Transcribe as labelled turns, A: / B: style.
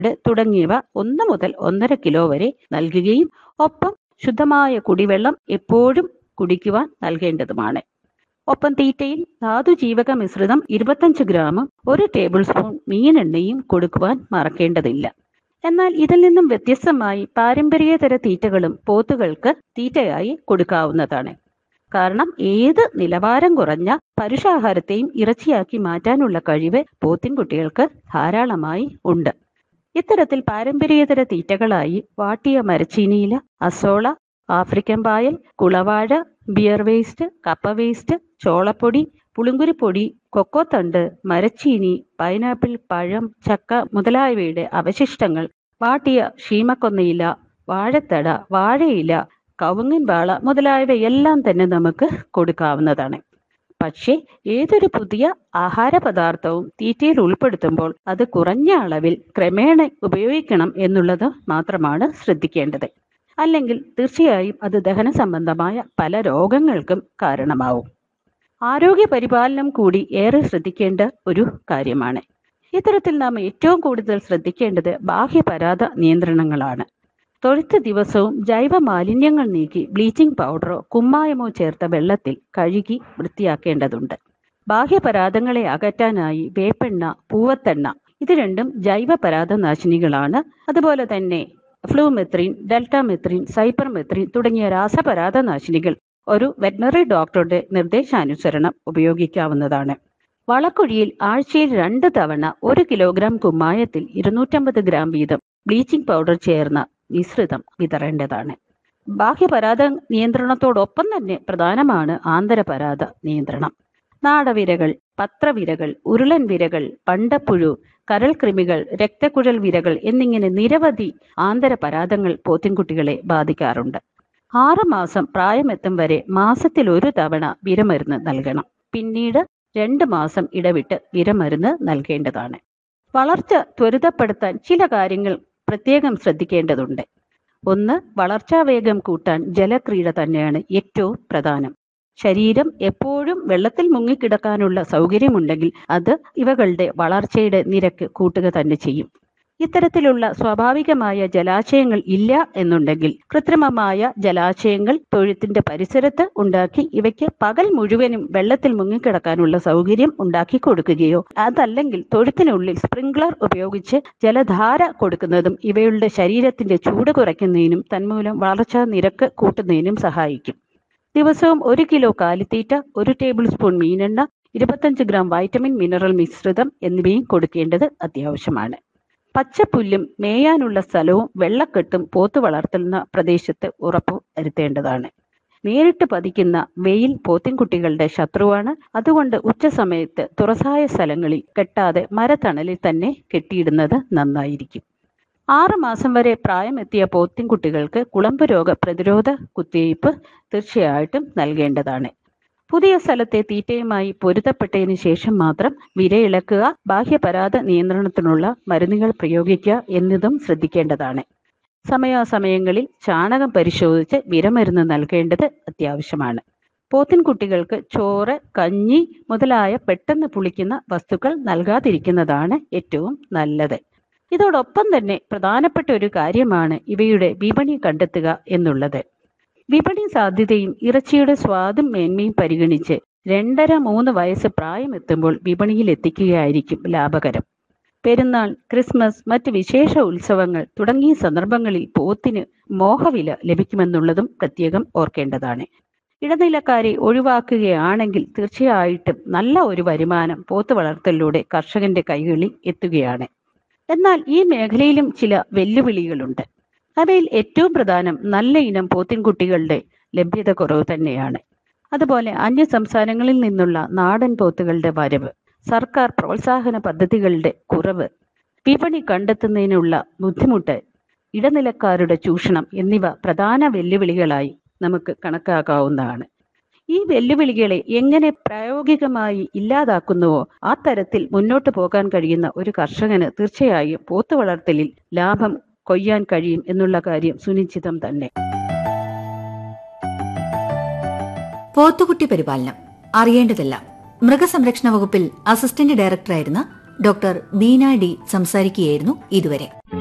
A: തുടങ്ങിയവ ഒന്ന് മുതൽ ഒന്നര കിലോ വരെ നൽകുകയും ഒപ്പം ശുദ്ധമായ കുടിവെള്ളം എപ്പോഴും കുടിക്കുവാൻ നൽകേണ്ടതുമാണ് ഒപ്പം തീറ്റയിൽ ധാതുജീവക മിശ്രിതം ഇരുപത്തഞ്ച് ഗ്രാമും ഒരു ടേബിൾ സ്പൂൺ മീനെണ്ണയും കൊടുക്കുവാൻ മറക്കേണ്ടതില്ല എന്നാൽ ഇതിൽ നിന്നും വ്യത്യസ്തമായി പാരമ്പര്യേതര തീറ്റകളും പോത്തുകൾക്ക് തീറ്റയായി കൊടുക്കാവുന്നതാണ് കാരണം ഏത് നിലവാരം കുറഞ്ഞ പരുഷാഹാരത്തെയും ഇറച്ചിയാക്കി മാറ്റാനുള്ള കഴിവ് പോത്തിൻകുട്ടികൾക്ക് ധാരാളമായി ഉണ്ട് ഇത്തരത്തിൽ പാരമ്പര്യേതര തീറ്റകളായി വാട്ടിയ മരച്ചീനിയില അസോള ആഫ്രിക്കൻ പായൽ കുളവാഴ ബിയർ വേസ്റ്റ് കപ്പ വേസ്റ്റ് ചോളപ്പൊടി പുളിങ്കുരിപ്പൊടി കൊക്കോത്തണ്ട് മരച്ചീനി പൈനാപ്പിൾ പഴം ചക്ക മുതലായവയുടെ അവശിഷ്ടങ്ങൾ വാട്ടിയ ഷീമക്കൊന്നയില വാഴത്തട വാഴയില കവുങ്ങിൻ വാള മുതലായവയെല്ലാം തന്നെ നമുക്ക് കൊടുക്കാവുന്നതാണ് പക്ഷേ ഏതൊരു പുതിയ ആഹാര പദാർത്ഥവും തീറ്റയിൽ ഉൾപ്പെടുത്തുമ്പോൾ അത് കുറഞ്ഞ അളവിൽ ക്രമേണ ഉപയോഗിക്കണം എന്നുള്ളത് മാത്രമാണ് ശ്രദ്ധിക്കേണ്ടത് അല്ലെങ്കിൽ തീർച്ചയായും അത് ദഹന സംബന്ധമായ പല രോഗങ്ങൾക്കും കാരണമാവും ആരോഗ്യ പരിപാലനം കൂടി ഏറെ ശ്രദ്ധിക്കേണ്ട ഒരു കാര്യമാണ് ഇത്തരത്തിൽ നാം ഏറ്റവും കൂടുതൽ ശ്രദ്ധിക്കേണ്ടത് ബാഹ്യപരാധ നിയന്ത്രണങ്ങളാണ് തൊഴുത്ത് ദിവസവും ജൈവ മാലിന്യങ്ങൾ നീക്കി ബ്ലീച്ചിങ് പൗഡറോ കുമ്മായമോ ചേർത്ത വെള്ളത്തിൽ കഴുകി വൃത്തിയാക്കേണ്ടതുണ്ട് ബാഹ്യപരാധങ്ങളെ അകറ്റാനായി വേപ്പെണ്ണ പൂവത്തെണ്ണ ഇത് രണ്ടും ജൈവ പരാധനാശിനികളാണ് അതുപോലെ തന്നെ ഫ്ലൂമെത്രീൻ ഡെൽറ്റാമെത്രീൻ സൈപ്പർമെത്രീൻ തുടങ്ങിയ രാസപരാധനാശിനികൾ ഒരു വെറ്റിനറി ഡോക്ടറുടെ നിർദ്ദേശാനുസരണം ഉപയോഗിക്കാവുന്നതാണ് വളക്കുഴിയിൽ ആഴ്ചയിൽ രണ്ട് തവണ ഒരു കിലോഗ്രാം കുമ്മായത്തിൽ ഇരുന്നൂറ്റമ്പത് ഗ്രാം വീതം ബ്ലീച്ചിങ് പൗഡർ ചേർന്ന മിശ്രിതം വിതറേണ്ടതാണ് ബാഹ്യപരാധ നിയന്ത്രണത്തോടൊപ്പം തന്നെ പ്രധാനമാണ് ആന്തരപരാധ നിയന്ത്രണം നാടവിരകൾ പത്രവിരകൾ ഉരുളൻ വിരകൾ പണ്ടപ്പുഴു കരൾകൃമികൾ രക്തക്കുഴൽ വിരകൾ എന്നിങ്ങനെ നിരവധി ആന്തരപരാധങ്ങൾ പോത്തിൻകുട്ടികളെ ബാധിക്കാറുണ്ട് ആറ് മാസം പ്രായമെത്തും വരെ മാസത്തിൽ ഒരു തവണ വിരമരുന്ന് നൽകണം പിന്നീട് രണ്ട് മാസം ഇടവിട്ട് വിരമരുന്ന് നൽകേണ്ടതാണ് വളർച്ച ത്വരിതപ്പെടുത്താൻ ചില കാര്യങ്ങൾ പ്രത്യേകം ശ്രദ്ധിക്കേണ്ടതുണ്ട് ഒന്ന് വളർച്ചാ വേഗം കൂട്ടാൻ ജലക്രീഡ തന്നെയാണ് ഏറ്റവും പ്രധാനം ശരീരം എപ്പോഴും വെള്ളത്തിൽ മുങ്ങിക്കിടക്കാനുള്ള സൗകര്യമുണ്ടെങ്കിൽ അത് ഇവകളുടെ വളർച്ചയുടെ നിരക്ക് കൂട്ടുക തന്നെ ചെയ്യും ഇത്തരത്തിലുള്ള സ്വാഭാവികമായ ജലാശയങ്ങൾ ഇല്ല എന്നുണ്ടെങ്കിൽ കൃത്രിമമായ ജലാശയങ്ങൾ തൊഴുത്തിന്റെ പരിസരത്ത് ഉണ്ടാക്കി ഇവയ്ക്ക് പകൽ മുഴുവനും വെള്ളത്തിൽ മുങ്ങിക്കിടക്കാനുള്ള സൗകര്യം ഉണ്ടാക്കി കൊടുക്കുകയോ അതല്ലെങ്കിൽ തൊഴുത്തിനുള്ളിൽ സ്പ്രിംഗ്ലർ ഉപയോഗിച്ച് ജലധാര കൊടുക്കുന്നതും ഇവയുടെ ശരീരത്തിന്റെ ചൂട് കുറയ്ക്കുന്നതിനും തന്മൂലം വളർച്ചാ നിരക്ക് കൂട്ടുന്നതിനും സഹായിക്കും ദിവസവും ഒരു കിലോ കാലിത്തീറ്റ ഒരു ടേബിൾ സ്പൂൺ മീനെണ്ണ ഇരുപത്തഞ്ച് ഗ്രാം വൈറ്റമിൻ മിനറൽ മിശ്രിതം എന്നിവയും കൊടുക്കേണ്ടത് അത്യാവശ്യമാണ് പച്ചപ്പുല്ലും മേയാനുള്ള സ്ഥലവും വെള്ളക്കെട്ടും പോത്ത് വളർത്തുന്ന പ്രദേശത്ത് ഉറപ്പു വരുത്തേണ്ടതാണ് നേരിട്ട് പതിക്കുന്ന വെയിൽ പോത്തിൻകുട്ടികളുടെ ശത്രുവാണ് അതുകൊണ്ട് ഉച്ച സമയത്ത് തുറസായ സ്ഥലങ്ങളിൽ കെട്ടാതെ മരത്തണലിൽ തന്നെ കെട്ടിയിടുന്നത് നന്നായിരിക്കും ആറ് മാസം വരെ പ്രായമെത്തിയ പോത്തിൻകുട്ടികൾക്ക് കുളമ്പ് രോഗ പ്രതിരോധ കുത്തിവയ്പ് തീർച്ചയായിട്ടും നൽകേണ്ടതാണ് പുതിയ സ്ഥലത്തെ തീറ്റയുമായി പൊരുത്തപ്പെട്ടതിന് ശേഷം മാത്രം വിരയിളക്കുക ബാഹ്യപരാധ നിയന്ത്രണത്തിനുള്ള മരുന്നുകൾ പ്രയോഗിക്കുക എന്നതും ശ്രദ്ധിക്കേണ്ടതാണ് സമയാസമയങ്ങളിൽ ചാണകം പരിശോധിച്ച് വിരമരുന്ന് നൽകേണ്ടത് അത്യാവശ്യമാണ് പോത്തിൻകുട്ടികൾക്ക് ചോറ് കഞ്ഞി മുതലായ പെട്ടെന്ന് പുളിക്കുന്ന വസ്തുക്കൾ നൽകാതിരിക്കുന്നതാണ് ഏറ്റവും നല്ലത് ഇതോടൊപ്പം തന്നെ പ്രധാനപ്പെട്ട ഒരു കാര്യമാണ് ഇവയുടെ വിപണി കണ്ടെത്തുക എന്നുള്ളത് വിപണി സാധ്യതയും ഇറച്ചിയുടെ സ്വാദും മേന്മയും പരിഗണിച്ച് രണ്ടര മൂന്ന് വയസ്സ് പ്രായമെത്തുമ്പോൾ വിപണിയിൽ എത്തിക്കുകയായിരിക്കും ലാഭകരം പെരുന്നാൾ ക്രിസ്മസ് മറ്റ് വിശേഷ ഉത്സവങ്ങൾ തുടങ്ങിയ സന്ദർഭങ്ങളിൽ പോത്തിന് മോഹവില ലഭിക്കുമെന്നുള്ളതും പ്രത്യേകം ഓർക്കേണ്ടതാണ് ഇടനിലക്കാരെ ഒഴിവാക്കുകയാണെങ്കിൽ തീർച്ചയായിട്ടും നല്ല ഒരു വരുമാനം പോത്ത് വളർത്തലിലൂടെ കർഷകന്റെ കൈകളിൽ എത്തുകയാണ് എന്നാൽ ഈ മേഖലയിലും ചില വെല്ലുവിളികളുണ്ട് അവയിൽ ഏറ്റവും പ്രധാനം നല്ല ഇനം പോത്തിൻകുട്ടികളുടെ ലഭ്യത കുറവ് തന്നെയാണ് അതുപോലെ അന്യ സംസ്ഥാനങ്ങളിൽ നിന്നുള്ള നാടൻ പോത്തുകളുടെ വരവ് സർക്കാർ പ്രോത്സാഹന പദ്ധതികളുടെ കുറവ് വിപണി കണ്ടെത്തുന്നതിനുള്ള ബുദ്ധിമുട്ട് ഇടനിലക്കാരുടെ ചൂഷണം എന്നിവ പ്രധാന വെല്ലുവിളികളായി നമുക്ക് കണക്കാക്കാവുന്നതാണ് ഈ വെല്ലുവിളികളെ എങ്ങനെ പ്രായോഗികമായി ഇല്ലാതാക്കുന്നുവോ ആ തരത്തിൽ മുന്നോട്ട് പോകാൻ കഴിയുന്ന ഒരു കർഷകന് തീർച്ചയായും പോത്തു വളർത്തലിൽ ലാഭം കൊയ്യാൻ കഴിയും എന്നുള്ള കാര്യം സുനിശ്ചിതം തന്നെ
B: പോത്തുകുട്ടി പരിപാലനം അറിയേണ്ടതെല്ലാം മൃഗസംരക്ഷണ വകുപ്പിൽ അസിസ്റ്റന്റ് ഡയറക്ടറായിരുന്ന ഡോക്ടർ ബീന ഡി സംസാരിക്കുകയായിരുന്നു ഇതുവരെ